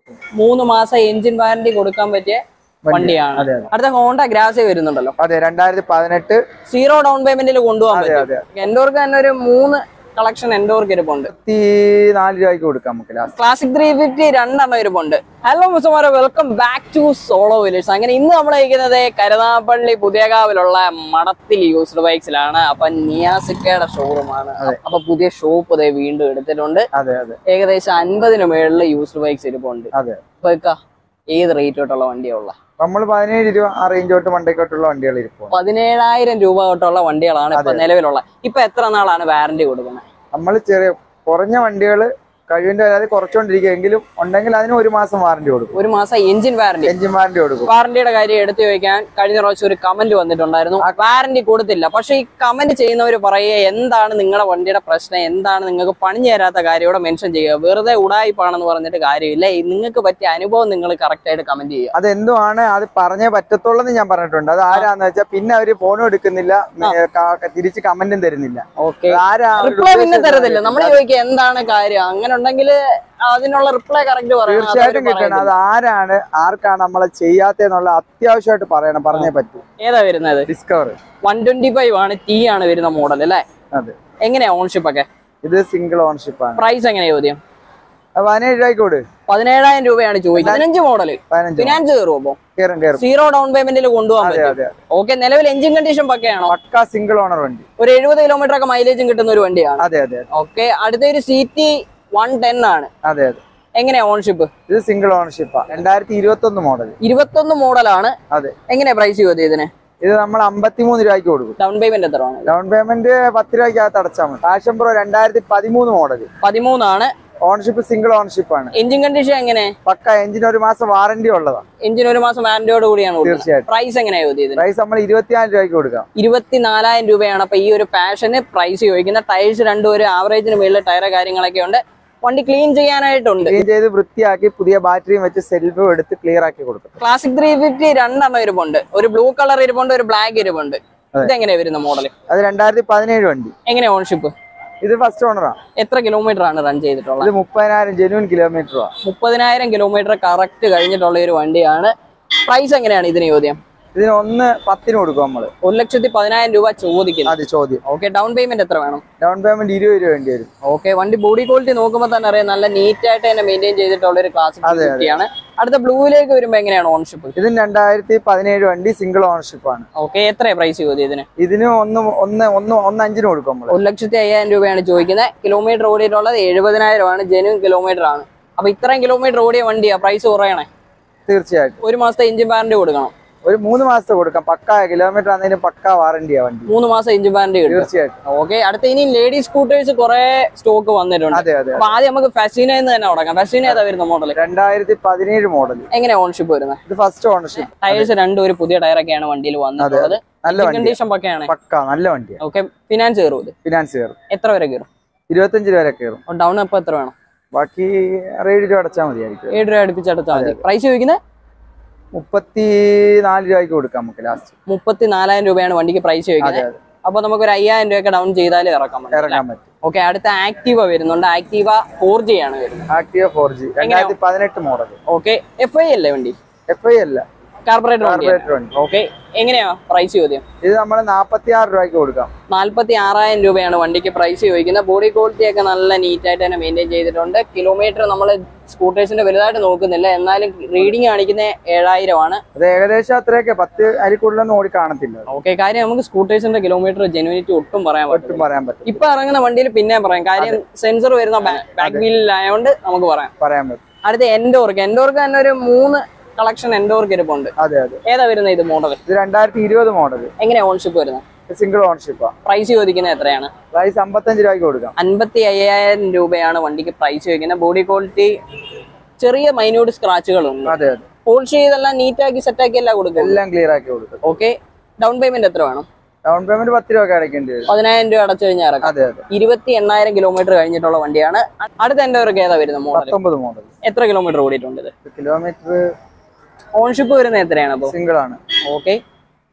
മൂന്ന് മാസം engine warranty കൊടുക്കാൻ പറ്റിയ വണ്ടിയാണ് അതെ അതെ അടുത്ത ഹോണ്ട ഗ്രാസ് വരുന്നുണ്ടല്ലോ അതെ രണ്ടായിരത്തി പതിനെട്ട് സീറോ ഡൗൺ പേയ്മെന്റിൽ കൊണ്ടുപോകാൻ അതെ പറ്റും അതെ എൻഡോർക്ക് തന്നെ ഒരു മൂന്ന് കളക്ഷൻ എൻഡോർക്ക് ഇരിപ്പുണ്ട് ഇരുപത്തി നാല് രൂപയ്ക്ക് കൊടുക്കാം നമുക്ക് ലാസ്റ്റ് ക്ലാസിക് ത്രീ ഫിഫ്റ്റി രണ്ടെണ്ണം ഇരിപ്പുണ്ട് ഹലോ മിസ്സുമാരെ വെൽക്കം ബാക്ക് ടു സോളോ വില്ലേഴ്സ് അങ്ങനെ ഇന്ന് നമ്മൾ ഇരിക്കുന്നത് കരുനാപ്പള്ളി പുതിയകാവിലുള്ള മടത്തിൽ യൂസ്ഡ് ബൈക്സിലാണ് അപ്പൊ നിയാസിക്കയുടെ ഷോറൂമാണ് അപ്പൊ പുതിയ ഷോപ്പ് ഇതേ വീണ്ടും എടുത്തിട്ടുണ്ട് അതെ അതെ ഏകദേശം അൻപതിന് മേളിൽ യൂസ്ഡ് ബൈക്സ് ഇരിപ്പുണ്ട് അതെ അപ്പൊ ഇക്ക, ഏത് റേറ്റ് തൊട്ടുള്ള വണ്ടിയുള്ള നമ്മൾ പതിനേഴ് രൂപ ആ റേഞ്ച് തൊട്ട് മണ്ടയ്ക്കോട്ടുള്ള വണ്ടികൾ ഇരിക്കും പതിനേഴായിരം രൂപ തൊട്ടുള്ള വണ്ടികളാണ് ഇപ്പൊ നിലവിലുള്ള ഇപ്പൊ എത്ര നാളാണ് വാറന്റി കൊടുക്കുന്നത് നമ്മൾ ചെറിയ കുറഞ്ഞ വണ്ടികൾ കഴിവിന്റെ അല്ലാതെ കുറച്ചുകൊണ്ടിരിക്കുക എങ്കിലും ഉണ്ടെങ്കിൽ അതിന് ഒരു മാസം വാറന്റി കൊടുക്കും ഒരു മാസം എഞ്ചിൻ വാറന്റി എഞ്ചിൻ വാറന്റി കൊടുക്കും വാറന്റിയുടെ കാര്യം എടുത്തു ചോദിക്കാൻ കഴിഞ്ഞ പ്രാവശ്യം ഒരു കമന്റ് വന്നിട്ടുണ്ടായിരുന്നു വാറന്റി കൊടുത്തില്ല പക്ഷെ ഈ കമന്റ് ചെയ്യുന്നവർ പറയുക എന്താണ് നിങ്ങളുടെ വണ്ടിയുടെ പ്രശ്നം എന്താണ് നിങ്ങൾക്ക് പണിഞ്ഞു തരാത്ത കാര്യം ഇവിടെ മെൻഷൻ ചെയ്യുക വെറുതെ ഉടായിപ്പാണെന്ന് പറഞ്ഞിട്ട് കാര്യമില്ല ഈ നിങ്ങൾക്ക് പറ്റിയ അനുഭവം നിങ്ങൾ കറക്റ്റ് ആയിട്ട് കമന്റ് ചെയ്യുക അത് എന്തുവാണ് അത് പറഞ്ഞേ പറ്റത്തുള്ളൂ എന്ന് ഞാൻ പറഞ്ഞിട്ടുണ്ട് അത് ആരാന്ന് വെച്ചാൽ പിന്നെ അവര് ഫോണും എടുക്കുന്നില്ല ഏ, ക- തിരിച്ച് കമന്റും തരുന്നില്ല ഓക്കെ അത് ആരാ അവരുടെ റിപ്ലൈ പിന്നെ ഉദ്ദേശം തരത്തില്ല എന്ന് നമ്മൾ ചോദിക്കുക എന്താണ് കാര്യം അങ്ങനെ ഉണ്ടെങ്കിൽ അതിനുള്ള റിപ്ലൈ കറക്റ്റ് പറയണം അത് അവര് തീർച്ചയായിട്ടും കിട്ടണം പറയത്തില്ല. അത് ആരാണ് ആർക്കാണ് നമ്മളെ ചെയ്യാത്തെന്നുള്ള അത്യാവശ്യമായിട്ട് പറയണം പറഞ്ഞേ പറ്റൂ ഏതാ വരുന്നത് ഡിസ്കവർ വൺ ട്വന്റി ഫൈവ് ആണ് ടി ആണ് വരുന്ന മോഡൽ അല്ലേ അതെ എങ്ങനെയാ ഓൺഷിപ്പ് ഒക്കെ ഇത് സിംഗിൾ ഓണർഷിപ്പ് ആണ് പ്രൈസ് എങ്ങനെയാ ചോദ്യം അത് പതിനേഴ് രൂപയ്ക്ക് കൊടു പതിനേഴായിരം രൂപയാണ് ചോദിക്കുന്നത് പതിനഞ്ച് മോഡല് പതിനഞ്ച് ഫിനാൻസ് കയറും അപ്പൊ കയറും കയറും സീറോ ഡൗൺ പേയ്മെന്റിൽ കൊണ്ടുപോകാൻ അതെ പറ്റും അതെ ഓക്കെ നിലവിൽ എഞ്ചിൻ കണ്ടീഷൻ പക്കയാണോ പക്ക സിംഗിൾ ഓണർ വണ്ടി ഒരു എഴുപത് കിലോമീറ്റർ ഒക്കെ മൈലേജും കിട്ടുന്ന ഒരു വണ്ടിയാണ് അതെ അതെ ഓക്കെ അടുത്ത ഒരു സി ടി വൺ ടെൻ ആണ് അതെ അതെ എങ്ങനെയാ ഓൺഷിപ്പ് ഇത് സിംഗിൾ ഓണർഷിപ്പാ രണ്ടായിരത്തി ഇരുപത്തി ഒന്ന് മോഡൽ ഇരുപത്തൊന്ന് മോഡലാണ് അതെ എങ്ങനെയാ പ്രൈസ് ചോദ്യം ഇതിന് ഇത് നമ്മൾ അമ്പത്തിമൂന്ന് രൂപയ്ക്ക് കൊടുക്കും ഡൗൺ പേയ്മെന്റ് എത്ര ആണ് ഡൗൺ പേയ്മെന്റ് പത്ത് രൂപയ്ക്കകത്ത് അടച്ചാൽ മതി പാഷൻ പ്രോ രണ്ടായിരത്തി പതിമൂന്ന് മോഡൽ പതിമൂന്നാണ് ഓണർഷിപ്പ് സിംഗിൾ ഓണർഷിപ്പ് ആണ് എഞ്ചിൻ കണ്ടീഷൻ എങ്ങനെ പക്ക എഞ്ചിന് ഒരു മാസം വാറന്റി ഉള്ളതാണ് എഞ്ചിൻ ഒരു മാസം വാറന്റിയോട് കൂടിയാണ് തീർച്ചയായിട്ടും പ്രൈസ് എങ്ങനെയാ ചോദ്യം ഇതിന് പ്രൈസ് നമ്മൾ ഇരുപത്തിനാല് രൂപയ്ക്ക് കൊടുക്കാം ഇരുപത്തിനാലായിരം രൂപയാണ് അപ്പൊ ഈ ഒരു പാഷന് പ്രൈസ് ചോദിക്കുന്ന ടയർസ് രണ്ടും ഒരു ആവറേജിന് മുകളിൽ ടയർ കാര്യങ്ങളൊക്കെ ഉണ്ട് വണ്ടി ക്ലീൻ ചെയ്യാനായിട്ടുണ്ട് ക്ലീൻ ചെയ്ത് വൃത്തിയാക്കി പുതിയ ബാറ്ററിയും വെച്ച് സെൽഫും എടുത്ത് ക്ലിയർ ആക്കി കൊടുക്കും ക്ലാസിക് ത്രീ ഫിഫ്റ്റി രണ്ടെണ്ണം ഇരിപ്പുണ്ട് ഒരു ബ്ലൂ കളർ ഇരിപ്പുണ്ട് ഒരു ബ്ലാക്ക് ഇരിപ്പുണ്ട് ഇതെങ്ങനെയാ വരുന്ന മോഡൽ അത് രണ്ടായിരത്തി പതിനേഴ് വണ്ടി എങ്ങനെയാ ഓൺഷിപ്പ് ഇത് ഫസ്റ്റ് ഓണറാണ് എത്ര കിലോമീറ്റർ ആണ് റൺ ചെയ്തിട്ടുള്ളത് ഇത് മുപ്പതിനായിരം ജെനുവൻ കിലോമീറ്ററാണ് മുപ്പതിനായിരം കിലോമീറ്റർ കറക്റ്റ് കഴിഞ്ഞിട്ടുള്ള ഒരു വണ്ടിയാണ് പ്രൈസ് എങ്ങനെയാണ് ഇതിന് ചോദ്യം ഇതിന് ഒന്ന് പത്തിന് കൊടുക്കും നമ്മള് ഒരു ലക്ഷത്തി പതിനായിരം രൂപ ചോദിക്കുന്നു അത് ചോദ്യം ഓക്കെ ഡൗൺ പേയ്മെന്റ് എത്ര വേണം ഡൗൺ പേയ്മെന്റ് ഇരുപത് രൂപ വേണ്ടി വരും ഓക്കെ വണ്ടി ബോഡി ക്വാളിറ്റി നോക്കുമ്പോൾ തന്നെ അറിയാം നല്ല നീറ്റ് ആയിട്ട് തന്നെ മെയിൻറ്റെയിൻ ചെയ്തിട്ടുള്ള ഒരു ക്ലാസിക് അതെ, ഫിഫ്റ്റി ആണ് അടുത്ത ബ്ലൂവിലേക്ക് വരുമ്പോൾ എങ്ങനെയാണ് ഓൺഷിപ്പ് ഇതിന് രണ്ടായിരത്തി പതിനേഴ് വണ്ടി സിംഗിൾ ഓണർഷിപ്പ് ആണ് ഓക്കെ എത്രയാണ് പ്രൈസ് ചോദ്യം ഇതിന് ഇതിന് ഒന്ന് ഒന്ന് ഒന്ന് ഒന്ന് അഞ്ചിന് കൊടുക്കും നമ്മള് ഒരു ലക്ഷത്തി അയ്യായിരം രൂപയാണ് ചോദിക്കുന്നത് കിലോമീറ്റർ ഓടിയിട്ടുള്ളത് എഴുപതിനായിരം ആണ് ജെനുവൻ കിലോമീറ്റർ ആണ് അപ്പൊ ഇത്രയും കിലോമീറ്റർ ഓടിയ വണ്ടിയാ പ്രൈസ് കുറയണേ തീർച്ചയായിട്ടും ഒരു മാസത്തെ എഞ്ചിൻ വാറന്റി കൊടുക്കണം ഒരു മൂന്ന് മാസത്തെ കൊടുക്കാം പക്ക കിലോമീറ്റർ ആണെങ്കിലും പക്ക വാറന്റിയാ വണ്ടി മൂന്ന് മാസം എഞ്ചിൻ വാറന്റി കിട്ടും തീർച്ചയായിട്ടും ഓക്കെ അടുത്ത ഇനി ലേഡീസ് സ്കൂട്ടേഴ്സ് കുറെ സ്റ്റോക്ക് വന്നിട്ടുണ്ട് അതെ അതെ അപ്പൊ ആദ്യം നമുക്ക് ഫെസിനയിൽ നിന്ന് തന്നെ തുടങ്ങാം ഫെസിന ഏതാ വരുന്ന മോഡൽ രണ്ടായിരത്തി പതിനേഴ് മോഡൽ എങ്ങനെ ഓൺഷിപ്പ് വരുന്നത് ഇത് ഫസ്റ്റ് ഓണർഷിപ്പ് ടയേഴ്സ് രണ്ടും ഒരു പുതിയ ടയറൊക്കെയാണ് വണ്ടിയിൽ വന്നിട്ടുള്ളത് നല്ല വണ്ടി കണ്ടീഷൻ പക്കയാണ് പക്ക നല്ല വണ്ടിയാണ് ഓക്കെ ഫിനാൻസ് കയറും ഇത് ഫിനാൻസ് കയറും എത്ര വരെ കയറും ഇരുപത്തഞ്ച് രൂപ വരെ കയറും ഡൗൺ അപ്പൊ എത്ര വേണം ബാക്കി ഏഴ് രൂപ അടച്ചാൽ മതിയായിരിക്കും ഏഴ് രൂപ അടുപ്പിച്ചെടുത്താൽ മതി പ്രൈസ് ചോദിക്കുന്നത് മുപ്പത്തി നാല് രൂപയ്ക്ക് കൊടുക്കാം നമുക്ക് ലാസ്റ്റ് മുപ്പത്തി നാലായിരം രൂപയാണ് വണ്ടിക്ക് പ്രൈസ് അതെ ചോദിക്കുന്നത് അതെ അപ്പൊ നമുക്ക് ഒരു അയ്യായിരം രൂപയൊക്കെ ഡൗൺ ചെയ്താലേ ഇറക്കാൻ പറ്റും ഇറങ്ങാൻ പറ്റും ഓക്കെ അടുത്ത ആക്റ്റീവ വരുന്നുണ്ട് ആക്റ്റീവ ഫോർ ജി ആണ് വരുന്നത് ആക്ടിവ ഫോർ ജി രണ്ടായിരത്തി പതിനെട്ട് മോഡൽ ഓക്കെ എഫ് ഐ അല്ലേ വണ്ടി എഫ് ഐ അല്ല കാർബറേറ്റർ വണ്ടി കാർബറേറ്റർ വണ്ടി ഓക്കെ എങ്ങനെയാ പ്രൈസ് ചോദ്യം ഇത് നമ്മൾ നാപ്പത്തി ആറ് രൂപയ്ക്ക് കൊടുക്കാം നാല്പത്തി ആറായിരം രൂപയാണ് വണ്ടിക്ക് പ്രൈസ് ചോദിക്കുന്നത് ബോഡി ക്വാളിറ്റി ഒക്കെ നല്ല നീറ്റ് ആയിട്ട് തന്നെ മെയിൻറ്റെയിൻ ചെയ്തിട്ടുണ്ട് കിലോമീറ്റർ നമ്മൾ സ്കൂട്ടേഴ്സിന്റെ വലുതായിട്ട് നോക്കുന്നില്ല എന്നാലും റീഡിങ് കാണിക്കുന്ന ഏഴായിരം ആണ് അത് ഏകദേശം അത്രയൊക്കെ പത്ത് അരിക്കുള്ളിലൊന്നും ഓടി കാണത്തില്ല ഓക്കെ കാര്യം നമുക്ക് സ്കൂട്ടേഴ്സിന്റെ കിലോമീറ്റർ ജെനുവിനിറ്റി ഒട്ടും പറയാൻ പറ്റും ഒട്ടും പറയാൻ പറ്റും ഇപ്പൊ ഇറങ്ങുന്ന വണ്ടിയിൽ പിന്നെ പറയാം കാര്യം സെൻസർ വരുന്ന ബാക്ക് വീലിലായതുകൊണ്ട് നമുക്ക് പറയാം പറയാൻ പറ്റും അടുത്ത എൻഡോർക്ക് എൻഡോർക്ക് തന്നെ ഒരു മൂന്ന് കളക്ഷൻ എൻഡോർക്ക് ഇരിപ്പുണ്ട് അതെ അതെ ഏതാ വരുന്നത് ഇത് മോഡൽ ഇത് രണ്ടായിരത്തി ഇരുപത് മോഡൽ എങ്ങനെയാ ഓൺഷിപ്പ് വരുന്നത് സിംഗിൾ ഓണർഷിപ്പാ പ്രൈസ് ചോദിക്കുന്നത് എത്രയാണ് പ്രൈസ് അമ്പത്തഞ്ച് രൂപയ്ക്ക് കൊടുക്കാം അൻപത്തി അയ്യായിരം രൂപയാണ് വണ്ടിക്ക് പ്രൈസ് ചോദിക്കുന്നത് ബോഡി ക്വാളിറ്റി ചെറിയ മൈന്യൂട്ട് സ്ക്രാച്ചുകളുണ്ട് അതെ അതെ പോളിഷ് ചെയ്തെല്ലാം നീറ്റാക്കി സെറ്റാക്കി എല്ലാം കൊടുക്കും എല്ലാം ക്ലിയർ ആക്കി കൊടുക്കും ഓക്കെ ഡൗൺ പേയ്മെന്റ് എത്ര വേണം ഡൗൺ പേയ്മെന്റ് പത്ത് രൂപ അടയ്ക്കേണ്ടി വരും പതിനായിരം രൂപ അടച്ചു കഴിഞ്ഞാൽ ഇറക്കാം അതെ അതെ ഇരുപത്തി എണ്ണായിരം കിലോമീറ്റർ കഴിഞ്ഞിട്ടുള്ള വണ്ടിയാണ് അടുത്ത എൻഡോർക്ക് ഏതാ വരുന്നത് മോഡൽ പത്തൊമ്പത് മോഡൽ എത്ര കിലോമീറ്റർ ഓടിയിട്ടുണ്ട് ഇത് കിലോമീറ്റർ ഓൺഷിപ്പ് വരുന്നത് എത്രയാണ് അപ്പോൾ സിംഗിൾ ആണ് ഓക്കെ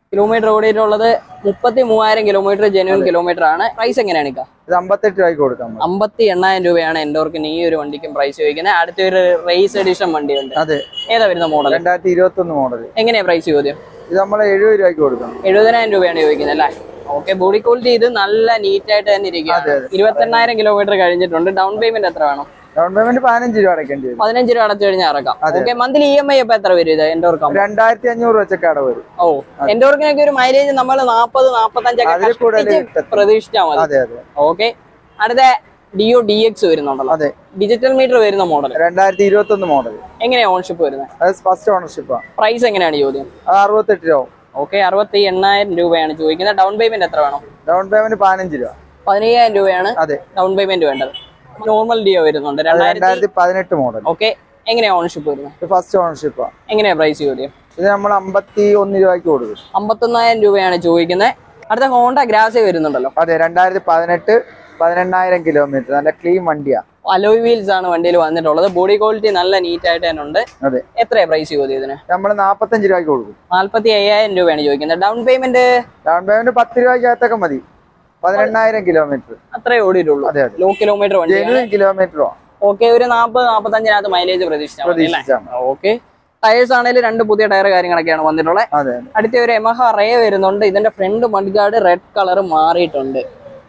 കിലോമീറ്റർ ഓടിയിട്ടുള്ളത് മുപ്പത്തി മൂവായിരം കിലോമീറ്റർ ജെനുവൻ കിലോമീറ്റർ ആണ് പ്രൈസ് എങ്ങനെയാണ് ഇക്ക ഇത് അമ്പത്തെട്ട് രൂപയ്ക്ക് കൊടുക്കാം നമ്മൾ. അമ്പത്തി എണ്ണായിരം രൂപയാണ് എൻഡോർക്കിന് ഈ ഒരു വണ്ടിക്കും പ്രൈസ് ചോദിക്കുന്നത് അടുത്തൊരു റേസ് എഡിഷൻ വണ്ടിയുണ്ട് അതെ ഏതാ വരുന്ന മോഡൽ രണ്ടായിരത്തി ഇരുപത്തി ഒന്ന് മോഡൽ എങ്ങനെയാ പ്രൈസ് ചോദ്യം ഇത് നമ്മൾ എഴുപത് രൂപയ്ക്ക് കൊടുക്കാം എഴുപതിനായിരം രൂപയാണ് ചോദിക്കുന്നത് അല്ലേ ഓക്കെ ബോഡി ക്വാളിറ്റി ഇത് നല്ല നീറ്റ് ആയിട്ട് തന്നെ ഇരിക്കുകയാണ് ഇരുപത്തെണ്ണായിരം കിലോമീറ്റർ കഴിഞ്ഞിട്ടുണ്ട് ഡൗൺ പേയ്മെന്റ് എത്ര വേണം ഡൗൺ പേയ്മെന്റ് പതിനഞ്ച് രൂപ അടയ്ക്കേണ്ടി വരും പതിനഞ്ച് രൂപ അടച്ചു കഴിഞ്ഞാൽ ഇറക്കാം okay monthly E M I അപ്പൊ എത്ര വരും ഇത് എൻഡോർക്ക് രണ്ടായിരത്തി അഞ്ഞൂറ് വെച്ചൊക്കെ അടവ് വരും ഓ എൻഡോർക്കിനൊക്കെ ഒരു മൈലേജ് നമ്മൾ നാൽപ്പത് നാൽപ്പത്തഞ്ചൊക്കെ അതിൽ കൂടുതൽ കഷ്ടിച്ച് കിട്ടത്തില്ല. പ്രതീക്ഷിച്ചാൽ മതി അതെ അതെ ഓക്കെ അടുത്ത ഡിഒ ഡി എക്സ് വരുന്നുണ്ടല്ലോ അതെ ഡിജിറ്റൽ മീറ്റർ വരുന്ന മോഡൽ രണ്ടായിരത്തി ഇരുപത്തി ഒന്ന് മോഡൽ എങ്ങനെയാ ഓൺഷിപ്പ് വരുന്നത് അത് ഫസ്റ്റ് ഓണർഷിപ്പാണ് പ്രൈസ് എങ്ങനെയാണ് ചോദ്യം അത് അറുപത്തെട്ട് രൂപ ഓക്കെ അറുപത്തി എണ്ണായിരം രൂപയാണ് ചോദിക്കുന്നത് ഡൗൺ പേയ്മെന്റ് എത്ര വേണം ഡൗൺ പേയ്മെന്റ് പതിനഞ്ച് രൂപ പതിനയ്യായിരം രൂപയാണ് അതെ ഡൗൺ പേയ്മെന്റ് വേണ്ടത് നോർമൽ ഡിയോ വരുന്നുണ്ട് രണ്ടായിരത്തി രണ്ടായിരത്തി പതിനെട്ട് മോഡൽ ഓക്കെ എങ്ങനെയാ ഓൺഷിപ്പ് വരുന്നത് ഇത് ഫസ്റ്റ് ഓണർഷിപ്പാണ് എങ്ങനെയാ പ്രൈസ് ചോദ്യം ഇത് നമ്മൾ അമ്പത്തി ഒന്ന് രൂപയ്ക്ക് കൊടുക്കും അമ്പത്തൊന്നായിരം രൂപയാണ് ചോദിക്കുന്നത് അടുത്ത ഹോണ്ട ഗ്രാസേ വരുന്നുണ്ടല്ലോ അതെ രണ്ടായിരത്തി പതിനെട്ട് പതിനെണ്ണായിരം കിലോമീറ്റർ നല്ല ക്ലീൻ വണ്ടിയാ അലോയ് വീൽസ് ആണ് വണ്ടിയിൽ വന്നിട്ടുള്ളത് ബോഡി ക്വാളിറ്റി നല്ല നീറ്റ് ആയിട്ട് തന്നെ ഉണ്ട് അതെ എത്രയാ പ്രൈസ് ചോദ്യം ഇതിന് നമ്മൾ നാപ്പത്തഞ്ച് രൂപയ്ക്ക് കൊടുക്കും നാല്പത്തി അയ്യായിരം രൂപയാണ് ചോദിക്കുന്നത് ഡൗൺ പേയ്മെന്റ് ഡൗൺ പേയ്മെന്റ് പത്ത് രൂപയ്ക്കകത്തൊക്കെ മതി പതിനെണ്ണായിരം കിലോമീറ്റർ അത്രേ ഓടിയിട്ടുള്ളൂ അതെ അതെ ലോ കിലോമീറ്റർ വണ്ടിയാണ് ജെനുവിൻ കിലോമീറ്ററോ ഓക്കെ ഒരു നാൽപ്പത് നാൽപ്പത്തഞ്ചിനകത്ത് മൈലേജ് പ്രതീക്ഷിച്ചാൽ മതി അല്ലേ പ്രതീക്ഷിച്ചാണ് ഓക്കെ ടയേഴ്സ് ആണെങ്കിലും രണ്ട് പുതിയ ടയർ കാര്യങ്ങളൊക്കെയാണ് വന്നിട്ടുള്ളത് അതെ അതെ അടുത്ത ഒരു എമഹ റേ വരുന്നുണ്ട് ഇതിന്റെ ഫ്രണ്ട് മഡ്ഗാർഡ് റെഡ് കളർ മാറിയിട്ടുണ്ട്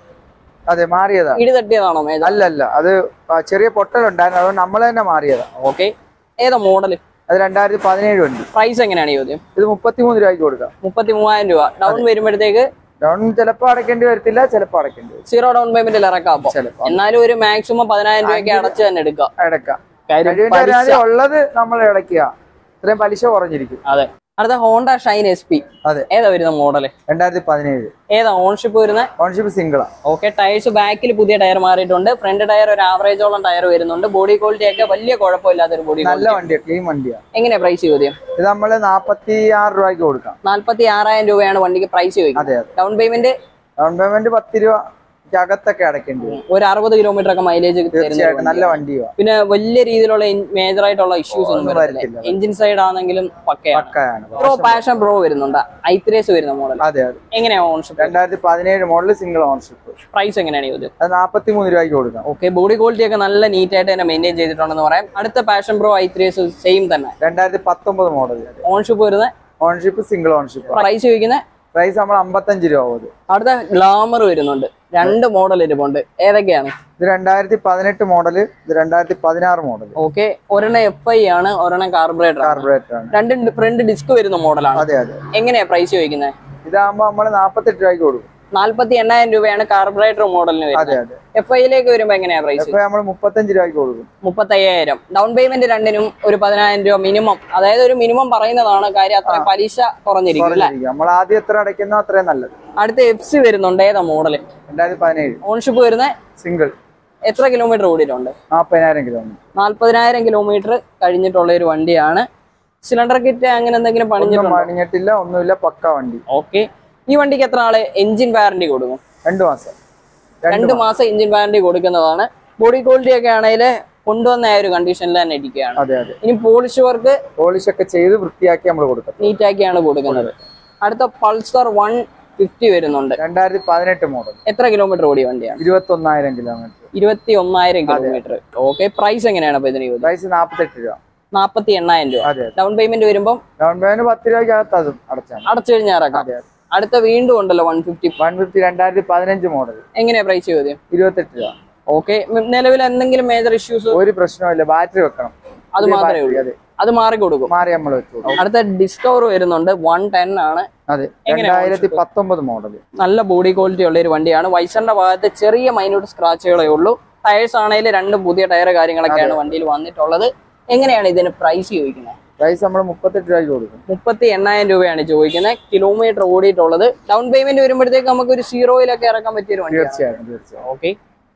അതെ മാറിയതാ ഇടി തട്ടിയതാണോ മേജർ അല്ല അല്ല അത് ആ ചെറിയ പൊട്ടലുണ്ടായിരുന്നു അതുകൊണ്ട് നമ്മൾ തന്നെ മാറിയതാ ഓക്കെ ഏതാ മോഡൽ അത് രണ്ടായിരത്തി പതിനേഴ് വണ്ടി പ്രൈസ് എങ്ങനെയാണ് ചോദ്യം ഇത് മുപ്പത്തിമൂന്ന് രൂപയ്ക്ക് കൊടുക്കാം മുപ്പത്തി മൂവായിരം രൂപ ഡൗൺ വരുമ്പോഴത്തേക്ക് ഡൗൺ ചിലപ്പോൾ അടയ്ക്കേണ്ടി വരത്തില്ല ചിലപ്പോൾ അടയ്ക്കേണ്ടി വരും സീറോ ഡൗൺ പേയ്മെന്റിൽ ഇറക്കാം അപ്പൊ ചിലപ്പോൾ എന്നാലും ഒരു മാക്സിമം പതിനായിരം രൂപയ്ക്ക് അടച്ച് തന്നെ എടുക്കാം അടയ്ക്കാം കാര്യം കഴിവിന്റെ പലിശ- ഒരാളെ ഉള്ളത് നമ്മൾ അടയ്ക്കുക ഇത്രയും പലിശ കുറഞ്ഞിരിക്കും അതെ അടുത്ത ഹോണ്ട ഷൈൻ എസ് പി അതെ ഏതാ വരുന്ന മോഡല് രണ്ടായിരത്തി പതിനേഴ് ഏതാ ഓൺഷിപ്പ് വരുന്നത് ഓൺഷിപ്പ് സിംഗിളാ ഓക്കെ ടയേഴ്സ് ബാക്കിൽ പുതിയ ടയർ മാറിയിട്ടുണ്ട് ഫ്രണ്ട് ടയർ ഒരു ആവറേജോളം ടയർ വരുന്നുണ്ട് ബോഡി ക്വാളിറ്റി ഒക്കെ വലിയ കുഴപ്പമില്ലാത്തൊരു ബോഡി നല്ല വണ്ടിയാ ക്ലീൻ വണ്ടിയാ എങ്ങനെയാ പ്രൈസ് ചോദ്യം ഇത് നമ്മൾ നാപ്പത്തി ആറ് രൂപയ്ക്ക് കൊടുക്കാം നാല്പത്തി ആറായിരം രൂപയാണ് വണ്ടിക്ക് പ്രൈസ് ചോദിക്കുന്നത് അതെ അതെ ഡൗൺ പേയ്മെന്റ് ഡൗൺ പേയ്മെന്റ് പത്ത് രൂപ അകത്തൊക്കെ അടയ്ക്കേണ്ടി വരും ഒരു അറുപത് കിലോമീറ്റർ ഒക്കെ മൈലേജ് തീർച്ചയായിട്ടും നല്ല വണ്ടിയാ പിന്നെ വലിയ രീതിയിലുള്ള മേജർ ആയിട്ടുള്ള ഇഷ്യൂസ് ഒന്നും ഒന്നും വരത്തില്ല വരത്തില്ല. എഞ്ചിൻ സൈഡ് ആണെങ്കിലും പക്കയാണ് പക്കയാണ് പ്രോ പാഷൻ പ്രോ വരുന്നുണ്ട് ഐത്രീസ് വരുന്ന മോഡൽ അതെ അതെ എങ്ങനെയാ ഓൺഷിപ്പ് രണ്ടായിരത്തി പതിനേഴ് മോഡൽ സിംഗിൾ ഓൺഷിപ്പ് പ്രൈസ് എങ്ങനെയാണ് ചോദ്യം അത് നാപ്പത്തി മൂന്ന് രൂപയ്ക്ക് കൊടുക്കാം ഓക്കെ ബോഡി ക്വാളിറ്റി ഒക്കെ നല്ല നീറ്റ് ആയിട്ട് തന്നെ മെയിൻറ്റെയിൻ ചെയ്തിട്ടുണ്ടെന്ന് പറയാം അടുത്ത പാഷൻ പ്രോ ഐത്രീസ് സെയിം തന്നെ രണ്ടായിരത്തി പത്തൊമ്പത് മോഡൽ ഓൺഷിപ്പ് വരുന്ന ഓൺഷിപ്പ് സിംഗിൾ ഓൺഷിപ്പ് പ്രൈസ് ചോദിക്കുന്നത് പ്രൈസ് നമ്മൾ അമ്പത്തഞ്ച് രൂപ പോകും അടുത്ത ഗ്ലാമർ വരുന്നുണ്ട് രണ്ട് മോഡൽ ഇരിപ്പുണ്ട് ഏതൊക്കെയാണ് ഇത് രണ്ടായിരത്തി പതിനെട്ട് മോഡല് ഇത് രണ്ടായിരത്തി പതിനാറ് മോഡൽ ഓക്കെ ഒരെണ്ണം എഫ് ഐ ആണ് ഒരെണ്ണം കാർബറേറ്റർ ആണ് കാർബറേറ്റർ ആണ് രണ്ടും ഫ്രണ്ട് ഡിസ്ക് വരുന്ന മോഡലാണ് അതെ അതെ എങ്ങനെയാ പ്രൈസ് ചോദിക്കുന്നത് ഇതാകുമ്പോ നമ്മൾ നാപ്പത്തെട്ട് രൂപയ്ക്ക് കൊടുക്കും നാല്പത്തി എണ്ണായിരം രൂപയാണ് കാർബറേറ്റർ മോഡലിന് അതെ വരുന്നത് അതെ എഫ് ഐയിലേക്ക് വരുമ്പോ എങ്ങനെയാ പ്രൈസ് ഇപ്പൊ നമ്മൾ മുപ്പത്തഞ്ച് രൂപയ്ക്ക് കൊടുക്കും മുപ്പത്തി അയ്യായിരം ഡൗൺ പേയ്മെന്റ് രണ്ടിനും ഒരു പതിനായിരം രൂപ മിനിമം അതായത് ഒരു മിനിമം പറയുന്നതാണ് കാര്യം അത്ര പലിശ കുറഞ്ഞിരിക്കും അല്ലെ കുറഞ്ഞിരിക്കും. നമ്മൾ ആദ്യം എത്ര അടയ്ക്കുന്നോ അത്രയും നല്ലത് അടുത്ത എഫ്സി വരുന്നുണ്ട് ഏതാ മോഡല് രണ്ടായിരത്തി പതിനേഴ് ഓൺഷിപ്പ് വരുന്ന സിംഗിൾ എത്ര കിലോമീറ്റർ ഓടിയിട്ടുണ്ട് നാപ്പതിനായിരം കിലോമീറ്റർ നാല്പതിനായിരം കിലോമീറ്റർ കഴിഞ്ഞിട്ടുള്ള ഒരു വണ്ടിയാണ് സിലിണ്ടർ കിറ്റ് അങ്ങനെ എന്തെങ്കിലും ഒന്നും പണിഞ്ഞിട്ടുണ്ടോ പണിഞ്ഞിട്ടില്ല ഒന്നുമില്ല പക്ക വണ്ടി ഓക്കെ ഈ വണ്ടിക്ക് എത്ര ആള് എഞ്ചിൻ വാറന്റി കൊടുക്കും രണ്ടു മാസം രണ്ട് മാസം എഞ്ചിൻ വാറന്റി കൊടുക്കുന്നതാണ് ബോഡി ക്വാളിറ്റി ഒക്കെ ആണെങ്കിൽ കൊണ്ടുവന്ന ആ ഒരു കണ്ടീഷനിൽ തന്നെ ഇരിക്കുകയാണ് അതെ അതെ ഇനി പോളിഷ് വർക്ക് പോളിഷ് ഒക്കെ ചെയ്ത് വൃത്തിയാക്കി നമ്മൾ കൊടുക്കും നീറ്റാക്കിയാണ് കൊടുക്കുന്നത് അടുത്ത പൾസർ വൺ ഫിഫ്റ്റി വരുന്നുണ്ട് രണ്ടായിരത്തി പതിനെട്ട് മോഡൽ എത്ര കിലോമീറ്റർ ഓടിയ വണ്ടിയാണ് ഇരുപത്തി ഒന്നായിരം കിലോമീറ്റർ ഇരുപത്തി ഒന്നായിരം കിലോമീറ്റർ ഓക്കെ പ്രൈസ് എങ്ങനെയാണ് അപ്പൊ ഇതിന് ചോദിച്ചത് പ്രൈസ് നാപ്പത്തെട്ട് രൂപ നാൽപ്പത്തി എണ്ണായിരം രൂപ അതെ ഡൗൺ പേയ്മെന്റ് വരുമ്പോൾ ഡൗൺ പേയ്മെന്റ് പത്ത് രൂപയ്ക്കകത്ത് അതും അടച്ചാണ് അടച്ചു കഴിഞ്ഞാൽ ഇറക്കാം അതെ അടുത്ത വീണ്ടും ഉണ്ടല്ലോ വൺ ഫിഫ്റ്റി വൺ ഫിഫ്റ്റി രണ്ടായിരത്തി പതിനഞ്ച് മോഡൽ എങ്ങനെയാ പ്രൈസ് ചോദ്യം ഇരുപത്തെട്ട് രൂപ ഓക്കെ നിലവിൽ എന്തെങ്കിലും മേജർ ഇഷ്യൂസ് ഒരു പ്രശ്നമില്ല ബാറ്ററി വെക്കണം അത് പുതിയ മാത്രമേ battery, ഉള്ളൂ അതെ അത് മാറി കൊടുക്കും മാറി നമ്മൾ വെച്ചു കൊടുക്കും. അടുത്ത ഡിസ്കവർ വരുന്നുണ്ട് വൺ ടെൻ ആണ് അതെ എങ്ങനെയാ രണ്ടായിരത്തി പത്തൊമ്പത് മോഡൽ നല്ല ബോഡി ക്വാളിറ്റി ഉള്ള ഒരു വണ്ടിയാണ് വൈസറിന്റെ ഭാഗത്ത് ചെറിയ മൈന്യൂട്ട് സ്ക്രാച്ചുകളേ ഉള്ളൂ ടയേഴ്സ് ആണെങ്കിൽ രണ്ടും പുതിയ ടയർ കാര്യങ്ങളൊക്കെയാണ് വണ്ടിയിൽ വന്നിട്ടുള്ളത് എങ്ങനെയാണ് ഇതിന് പ്രൈസ് ചോദിക്കുന്നത് പ്രൈസ് നമ്മൾ മുപ്പത്തെട്ട് രൂപയ്ക്ക് കൊടുക്കും മുപ്പത്തി എണ്ണായിരം രൂപയാണ് ചോദിക്കുന്നത് കിലോമീറ്റർ ഓടിയിട്ടുള്ളത് ഡൗൺ പേയ്മെന്റ് വരുമ്പോഴത്തേക്ക് നമുക്ക് ഒരു സീറോയിലൊക്കെ ഇറക്കാൻ പറ്റിയ ഒരു വണ്ടിയാണ് തീർച്ചയായിട്ടും തീർച്ചയായും ഓക്കെ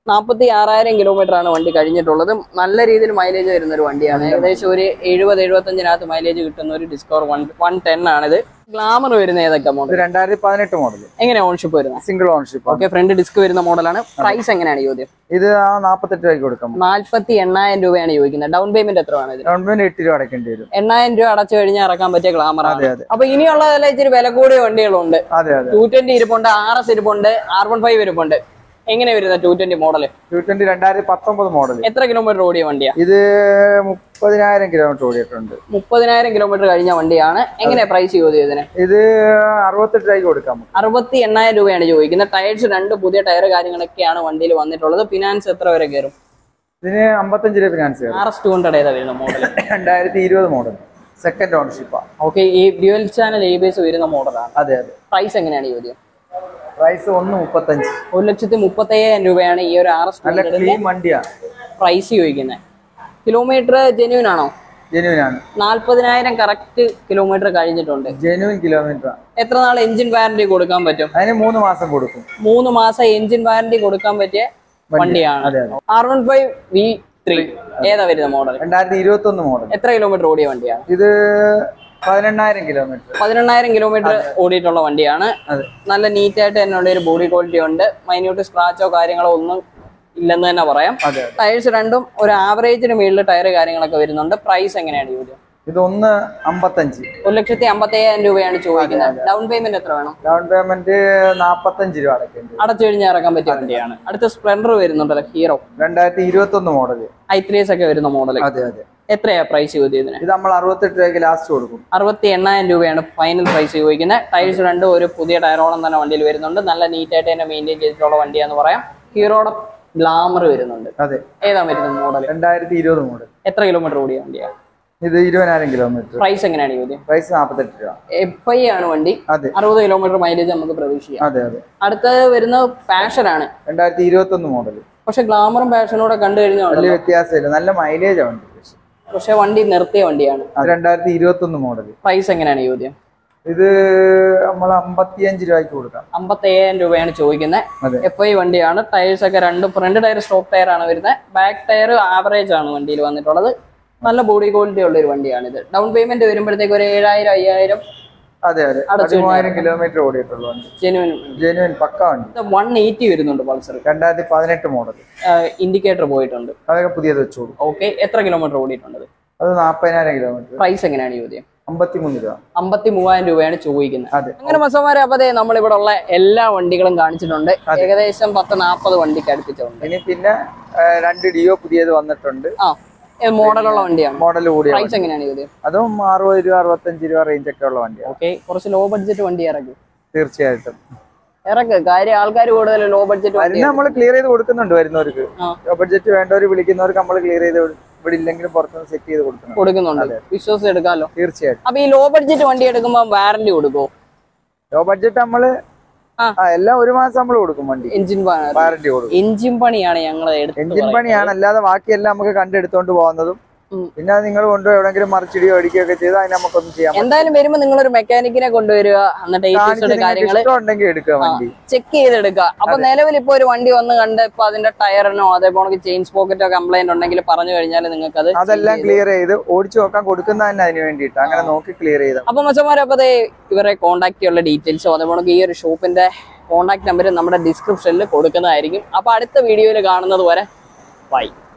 നാൽപ്പത്തി ആറായിരം കിലോമീറ്റർ ആണ് വണ്ടി കഴിഞ്ഞിട്ടുള്ളത് നല്ല രീതിയിൽ മൈലേജ് വരുന്ന ഒരു വണ്ടിയാണ് ഏകദേശം ഒരു എഴുപത് എഴുപത്തഞ്ചിനകത്ത് മൈലേജ് കിട്ടുന്ന ഒരു ഡിസ്കവർ വൺ വൺ ടെൻ ആണിത് ഗ്ലാമർ വരുന്ന ഏതൊക്കെ ഇത് മോഡൽ രണ്ടായിരത്തി പതിനെട്ട് മോഡൽ എങ്ങനെ ഓൺഷിപ്പ് വരുന്നത് single ownership okay front disc വരുന്ന മോഡലാണ് പ്രൈസ് എങ്ങനെയാണ് ചോദ്യം ഇത് ആ നാപ്പത്തെട്ട് രൂപയ്ക്ക് കൊടുക്കാം നാൽപ്പത്തി എണ്ണായിരം രൂപയാണ് ചോദിക്കുന്നത് ഡൗൺ പേയ്മെന്റ് എത്രയാണ് ഇതിന് ഗവൺമെന്റ് എട്ട് രൂപ അടയ്ക്കേണ്ടി വരും എണ്ണായിരം രൂപ അടച്ചു കഴിഞ്ഞാൽ ഇറക്കാൻ പറ്റിയ ഗ്ലാമർ ആണ് അതെ അതെ അപ്പൊ ഇനിയുള്ളതെല്ലാം ഇച്ചിരി വില കൂടിയ വണ്ടികളുണ്ട് അതെ അതെ ടു ട്വന്റി ഇരിപ്പുണ്ട് ആർ എസ് ഇരിപ്പുണ്ട് ആർ വൺ ഫൈവ് ഇരിപ്പുണ്ട് എങ്ങനെ വരുന്ന two twenty model two twenty രണ്ടായിരത്തി പത്തൊമ്പത് മോഡൽ എത്ര കിലോമീറ്റർ ഓടിയ വണ്ടിയാ ഇത് മുപ്പതിനായിരം കിലോമീറ്റർ ഓടിയിട്ടുണ്ട് മുപ്പതിനായിരം കിലോമീറ്റർ കഴിഞ്ഞ വണ്ടിയാണ് എങ്ങനെ പ്രൈസ് ചോദ്യം ഇതിന് ഇത് അറുപത്തെട്ട് രൂപയ്ക്ക് കൊടുക്കാം നമുക്ക്. അറുപത്തി എണ്ണായിരം രൂപയാണ് ചോദിക്കുന്നത് ടയർസ് രണ്ട് പുതിയ ടയർ കാര്യങ്ങളൊക്കെയാണ് വണ്ടിയിൽ വന്നിട്ടുള്ളത് ഫിനാൻസ് എത്ര വരെ കയറും ഇതിന് അമ്പത്തഞ്ച് രൂപ ഫിനാൻസ് കയറും ആർ എസ് ടു ഹൺഡ്രഡ് ഏതാ വരുന്ന മോഡൽ രണ്ടായിരത്തി ഇരുപത് മോഡൽ സെക്കൻഡ് ഓണർഷിപ്പാ ഓക്കെ ഈ dual channel A B S വരുന്ന മോഡലാണ് അതെ അതെ പ്രൈസ് എങ്ങനെയാണ് ചോദ്യം പ്രൈസ് ഒന്ന് മുപ്പത്തഞ്ച് ഒരു ലക്ഷത്തി മുപ്പത്തി അയ്യായിരം രൂപയാണ് ഈ ഒരു ആർ എസ് ടു നല്ല ഹൺഡ്രഡിന്റെ ക്ലീൻ വണ്ടിയാ പ്രൈസ് ചോദിക്കുന്നത് കിലോമീറ്റർ ജെന്യൂൻ ആണോ ജെനുവിൻ ആണ് നാല്പതിനായിരം കറക്റ്റ് കിലോമീറ്റർ കഴിഞ്ഞിട്ടുണ്ട് ജെനുവിൻ കിലോമീറ്റർ എത്ര നാൾ എഞ്ചിൻ വാറന്റി കൊടുക്കാൻ പറ്റും അതിന് മൂന്ന് മാസം കൊടുക്കും മൂന്ന് മാസം എഞ്ചിൻ വാറന്റി കൊടുക്കാൻ പറ്റിയ വണ്ടിയാണ് അതെ അതെ R one five V three ഏതാ വരുന്ന മോഡൽ രണ്ടായിരത്തി ഇരുപത്തി ഒന്ന് മോഡൽ എത്ര കിലോമീറ്റർ ഓടിയ വണ്ടിയാണ് ഇത് പതിനെണ്ണായിരം കിലോമീറ്റർ പതിനെണ്ണായിരം കിലോമീറ്റർ ഓടിയിട്ടുള്ള വണ്ടിയാണ് അതെ നല്ല നീറ്റ് ആയിട്ട് തന്നെ ഉള്ള ഒരു ബോഡി ക്വാളിറ്റി ഉണ്ട് മൈന്യൂട്ട് സ്ക്രാച്ചോ കാര്യങ്ങളോ ഒന്നും ഇല്ലെന്ന് തന്നെ പറയാം അതെ ടയേഴ്സ് രണ്ടും ഒരു ആവറേജിന് മുകളിൽ ടയർ കാര്യങ്ങളൊക്കെ വരുന്നുണ്ട് പ്രൈസ് എങ്ങനെയാണ് ചോദ്യം ഇത് ഒന്ന് അമ്പത്തഞ്ച് ഒരു ലക്ഷത്തി അമ്പത്തി അയ്യായിരം രൂപയാണ് ചോദിക്കുന്നത് ഡൗൺ പേയ്മെന്റ് എത്ര വേണം ഡൗൺ പേയ്മെന്റ് നാപ്പത്തഞ്ച് രൂപ അടയ്ക്കേണ്ടി വരും. അടച്ചു കഴിഞ്ഞാൽ ഇറക്കാൻ പറ്റിയ വണ്ടിയാണ് അടുത്ത സ്പ്ലെൻഡർ വരുന്നുണ്ടല്ലോ ഹീറോ രണ്ടായിരത്തി ഇരുപത്തി ഒന്ന് മോഡൽ ഐ ത്രീസ് ഒക്കെ വരുന്ന മോഡൽ അതെ അതെ എത്രയാ പ്രൈസ് ചോദ്യത്തിന് ഇത് നമ്മൾ അറുപത്തെട്ട് രൂപയ്ക്ക് ലാസ്റ്റ് കൊടുക്കും അറുപത്തി എണ്ണായിരം രൂപയാണ് ഫൈനൽ പ്രൈസ് ചോദിക്കുന്നത് ടൈൽസ് രണ്ടും ഒരു പുതിയ ടയറോളം തന്നെ വണ്ടിയിൽ വരുന്നുണ്ട് നല്ല നീറ്റായിട്ട് തന്നെ മെയിൻറ്റെയിൻ ചെയ്തിട്ടുള്ള വണ്ടിയാന്ന് പറയാം ഹീറോയുടെ ഗ്ലാമർ വരുന്നുണ്ട് അതെ ഏതാ വരുന്നത് മോഡൽ രണ്ടായിരത്തി ഇരുപത് മോഡൽ എത്ര കിലോമീറ്റർ ഓടിയ വണ്ടിയാണ് ഇത് ഇരുപതിനായിരം കിലോമീറ്റർ പ്രൈസ് എങ്ങനെയാണ് ചോദ്യം പ്രൈസ് നാപ്പത്തെട്ട് രൂപ എഫ് ഐ ആണ് വണ്ടി അതെ അറുപത് കിലോമീറ്റർ മൈലേജ് നമുക്ക് പ്രതീക്ഷിക്കാം അതെ അതെ അടുത്തത് വരുന്നത് പാഷൻ ആണ് രണ്ടായിരത്തി ഇരുപത്തി ഒന്ന് മോഡൽ പക്ഷെ ഗ്ലാമറും പാഷനും കൂടെ കണ്ടു കഴിഞ്ഞാൽ വലിയ വ്യത്യാസമില്ല നല്ല മൈലേജ് ഉണ്ട് പക്ഷെ വണ്ടി നിർത്തിയ വണ്ടിയാണ് അത് രണ്ടായിരത്തി ഇരുപത്തി ഒന്ന് മോഡൽ പ്രൈസ് എങ്ങനെയാണ് ചോദ്യം ഇത് നമ്മൾ അമ്പത്തിയഞ്ച് രൂപയ്ക്ക് കൊടുക്കാം അമ്പത്തയ്യായിരം രൂപയാണ് ചോദിക്കുന്നത് അതെ എഫ് ഐ വണ്ടിയാണ് ടയേഴ്സ് ഒക്കെ രണ്ടും ഫ്രണ്ട് ടയർ സ്റ്റോക്ക് ടയർ ആണ് വരുന്നത് ബാക്ക് ടയർ ആവറേജ് ആണ് വണ്ടിയിൽ വന്നിട്ടുള്ളത് നല്ല ബോഡി ക്വാളിറ്റി ഉള്ള ഒരു വണ്ടിയാണിത് ഡൗൺ പേയ്മെന്റ് വരുമ്പോഴത്തേക്ക് ഒരു ഏഴായിരം അയ്യായിരം അതെ അതെ അടച്ചു പതിമൂവായിരം കിലോമീറ്റർ ഓടിയിട്ടുള്ള വണ്ടി ജെനുവിൻ ജെനുവിൻ പക്ക വണ്ടി വൺ എയ്റ്റി വരുന്നുണ്ട് പൾസർ രണ്ടായിരത്തി പതിനെട്ട് മോഡൽ ഇൻഡിക്കേറ്റർ പോയിട്ടുണ്ട് അതൊക്കെ പുതിയത് വെച്ച് കൊടുക്കും ഓക്കെ എത്ര കിലോമീറ്റർ ഓടിയിട്ടുണ്ട് അത് നാൽപ്പതിനായിരം കിലോമീറ്റർ പ്രൈസ് എങ്ങനെയാണ് ചോദ്യം അമ്പത്തിമൂന്ന് രൂപ അമ്പത്തി മൂവായിരം രൂപയാണ് ചോദിക്കുന്നത് അതെ അങ്ങനെ മസന്മാരെ അപ്പൊ നമ്മൾ ഇവിടെ ഉള്ള എല്ലാ വണ്ടികളും കാണിച്ചിട്ടുണ്ട് ഏകദേശം പത്ത് നാൽപ്പത് വണ്ടിക്ക് അടുപ്പിച്ചുണ്ട് ഇനി പിന്നെ ആ, രണ്ട് ഡിയോ പുതിയത് വന്നിട്ടുണ്ട് ആ ഏ, മോഡലുള്ള വണ്ടിയാണ് മോഡൽ കൂടിയ പ്രൈസ് എങ്ങനെയാണ് ചോദ്യം അതും അറുപത് രൂപ അറുപത്തഞ്ച് രൂപ റേഞ്ച് ഒക്കെ ഉള്ള വണ്ടിയാണ് ഓക്കെ കുറച്ച് ലോ ബഡ്ജറ്റ് വണ്ടി ഇറക്കി തീർച്ചയായിട്ടും ഇറക്ക് കാര്യം ആൾക്കാർ കൂടുതൽ ലോ ബഡ്ജറ്റ് വണ്ടി അതിന് നമ്മൾ ക്ലിയർ ചെയ്ത് കൊടുക്കുന്നുണ്ട് വരുന്നവർക്ക് ആ. ബഡ്ജറ്റ് വേണ്ടവർ വിളിക്കുന്നവർക്ക് നമ്മൾ ക്ലിയർ ചെയ്ത് കൊടു- ഇവിടെ ഇല്ലെങ്കിലും പുറത്തുനിന്ന് സെറ്റ് ചെയ്ത് കൊടുക്കണം കൊടുക്കുന്നുണ്ട് വിശ്വസിച്ച് എടുക്കാമല്ലോ തീർച്ചയായിട്ടും അപ്പൊ ഈ ലോ ബഡ്ജറ്റ് വണ്ടി എടുക്കുമ്പോൾ വാറന്റി കൊടുക്കുമോ ലോ ബഡ്ജറ്റ് നമ്മള് ആ. ആ എല്ലാം ഒരു മാസം നമ്മൾ കൊടുക്കും വണ്ടി എഞ്ചിൻ വാറന്റി കൊടുക്കും എഞ്ചിൻ പണിയാണ് ഞങ്ങൾ എടുത്തത് എഞ്ചിൻ പണിയാണ് അല്ലാതെ ബാക്കിയെല്ലാം നമുക്ക് കണ്ടെടുത്തോണ്ട് പോകുന്നതും ഉം. പിന്നെ അത് നിങ്ങൾ കൊണ്ടുപോയി എവിടെങ്കിലും മറിച്ചിടിയോ അടിക്കുകയൊക്കെ ചെയ്താൽ അതിന് നമുക്കൊന്നും ചെയ്യാൻ പറ്റില്ല. എന്തായാലും വരുമ്പോ നിങ്ങളൊരു മെക്കാനിക്കിനെ കൊണ്ടുവരിക എന്നിട്ട് കാണിച്ച് ഏറ്റിയുടെ നിങ്ങൾക്ക് കാര്യങ്ങൾ ഇഷ്ടമുണ്ടെങ്കിൽ എടുക്കുക വണ്ടി ചെക്ക് ചെയ്തെടുക്കുക അപ്പൊ നിലവിൽ ഇപ്പൊ ഒരു വണ്ടി വന്ന് കണ്ട് ഇപ്പൊ അതിന്റെ ടയറിനോ അതേപോലെ ചെയിൻ പോക്കറ്റോ കംപ്ലൈന്റ് ഉണ്ടെങ്കിൽ പറഞ്ഞു കഴിഞ്ഞാൽ നിങ്ങൾക്ക് അത് അതെല്ലാം ക്ലിയർ ചെയ്ത് ഓടിച്ചു നോക്കാൻ കൊടുക്കുന്ന തന്നെ അതിന് വേണ്ടിയിട്ട് അങ്ങനെ നോക്കി ക്ലിയർ ചെയ്ത അപ്പൊ മച്ചന്മാരെ അപ്പൊ ദേ ഇവരെ കോൺടാക്ട് ചെയ്യാനുള്ള ഡീറ്റെയിൽസോ അതേപോലെ ഈ ഒരു ഷോപ്പിന്റെ കോൺടാക്ട് നമ്പർ നമ്മുടെ ഡിസ്ക്രിപ്ഷനിൽ കൊടുക്കുന്നതായിരിക്കും അപ്പൊ അടുത്ത വീഡിയോയിൽ കാണുന്നത് വരെ ബൈ